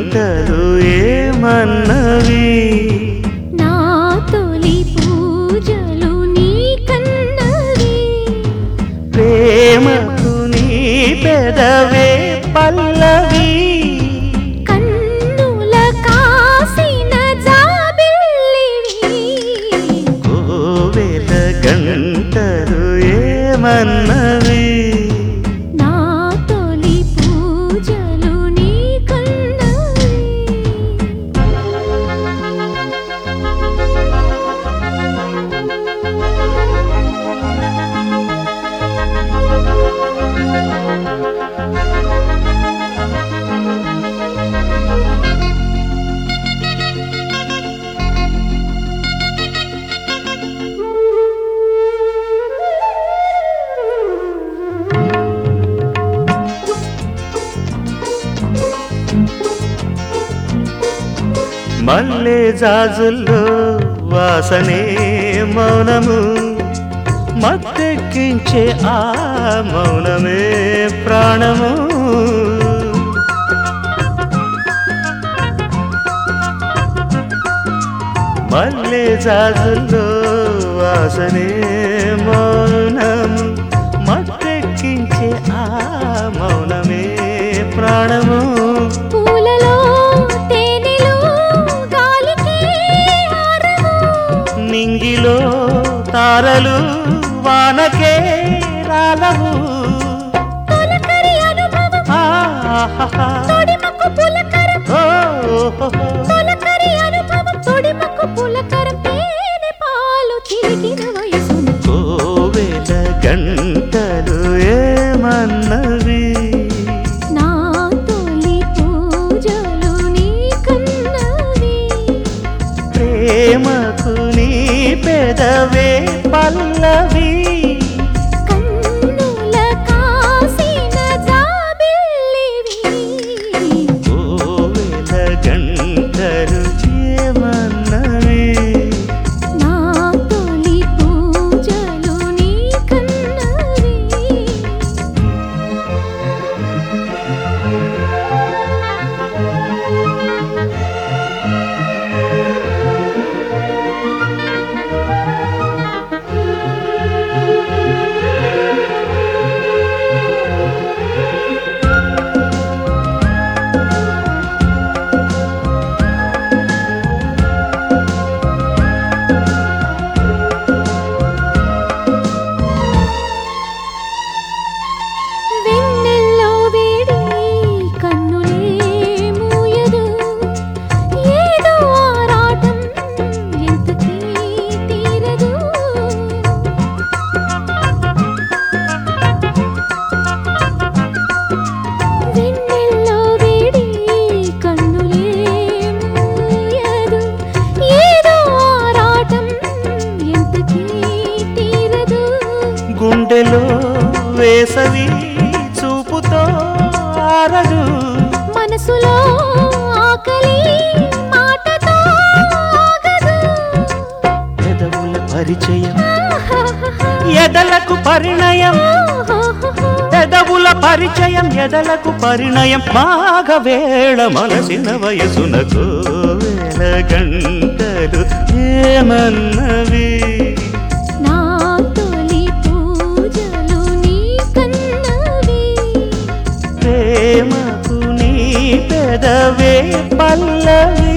గంటలు ఏమన్నవి నా తొలి పూజలు నీ కన్నవి ప్రేమకు నీ పెదవే పల్లవి కన్నుల కాసిన జాబిల్లివి కోవెల గంటలు ఏమన్నవి నా తొలి పూజలు నీ కన్నవి మల్లె జాజుల్లో వాసనే మౌనము మత్తెక్కించే ఆ మౌనమే ప్రాణము మల్లె జాజుల్లో వాసనే మౌనము మత్తెక్కించే ఆ మౌనమే ప్రాణము పూలలో తేనెలో గాలికి హారము నింగిలో తారలు వానకే రాలవు తొలకరి అనుభవం ఆహాహా. తొడిమకు పులకరం ఓహోహో. తొలకరి అనుభవం తొడిమకు పులకరం తేనె పాలు చిలికిన వయసును కోవెల గంటలు ఏమన్నవి నా తొలి పూజలు నీ కన్నవి ప్రేమకు నీ పెదవే పల్లవి కన్నుల కాసిన జాబిల్లివి కోవెల గంటలు ఏమన్నవి నా తొలి పూజలు నీ కన్నవి వెన్నెల్లో వేడి కన్నులే మూయదు ఏదో ఆరాటం ఎంతకీ తీరదు వెన్నెల్లో వేడి కన్నులే మూయదు ఏదో ఆరాటం ఎంతకీ తీరదు గుండెలో వేసవి చూపుతో ఆరదు మనసులో ఆకలి మాటతో ఆగదు పెదవుల పరిచయం ఎదలకు పరిణయం పెదవుల పరిచయం ఎదలకు పరిణయం మాఘవేళ మనసిన వయసునకు వేల గంటలు ఏమన్నవి నా తొలి పూజలు నీ కన్నవి ప్రేమకు నీ పెదవే పల్లవి